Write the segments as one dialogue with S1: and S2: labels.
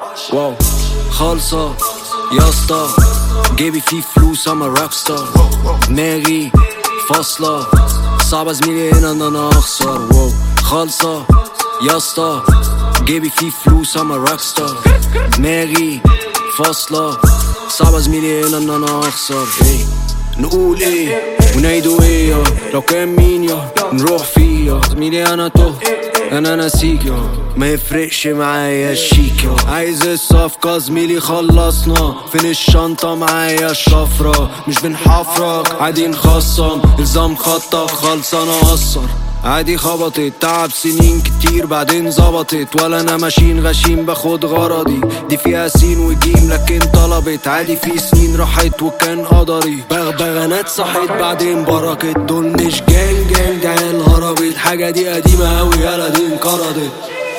S1: واو خالصة يا اسطى جيبي فيه فلوس اما روك ستار دماغي فاصلة صعبة زميلي هنا ان انا اخسر واو خالصة يا اسطى جيبي فيه فلوس اما روك ستار دماغي فاصلة صعبة زميلي هنا ان انا اخسر ايه نقول ايه ونعيدوا ايه يا لو كان مين يا نروح فيه يا زميلي انا تهت انا ناسيك يا ما يفرقش معايا الشيك يا عايز الصفقة زميلي خلصنا فين الشنطة معايا الشفرة مش بنحفرك عادي نخصم الزام خطك خلصانة قصر عادي خبطت تعب سنين كتير بعدين ظبطت ولا انا ماشيين غشيم باخد غرضي دي فيها سين وجيم لكن طلبت عادي في سنين راحت وكان قدري بغبغانات صحيت بعدين بركت دول مش جانج جانج ده عيال هربت حاجة دي قديمة اوي يالا دي انقرضت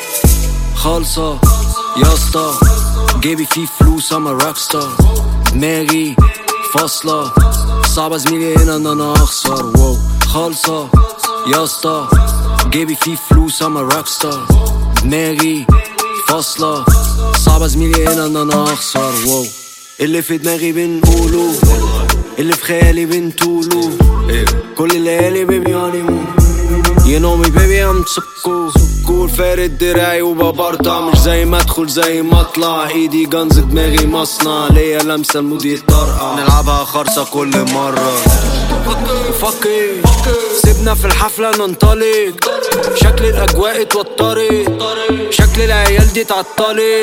S1: خالصة يا اسطى جيبي فيه فلوس اما روك ستار دماغي فاصلة صعبة زميلي هنا ان انا اخسر واو خالصة يا اسطى جيبي فيه فلوس اما روك ستار دماغي فاصلة صعبة زميلي هنا ان انا اخسر واو اللي في دماغي بنقوله اللي في خيالي بنطوله كل الليالي بيبي هانيمون You know me baby I'm so cool كول فارد دراعي وببرطع مش زي ما ادخل زي ما اطلع ايدي جنز دماغي مصنع ليا لمسه المود يتطرقع نلعبها خرصه كل مره وفك ايه سيبنا في الحفله ننطلق شكل الاجواء اتوترت شكل العيال دي اتعطلت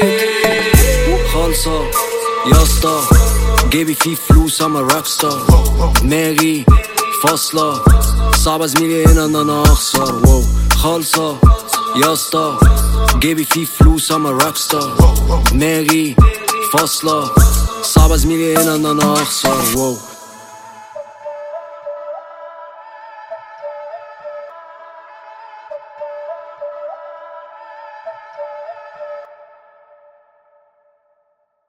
S1: خالصه يا اسطى جيبي فيه فلوس اما روك ستار دماغي فاصلة صعبة زميلي هنا ان انا اخسر واو خالصة يا اسطى جيبي فيه فلوس اما روك ستار دماغي فاصلة صعبة زميلي هنا ان انا اخسر واو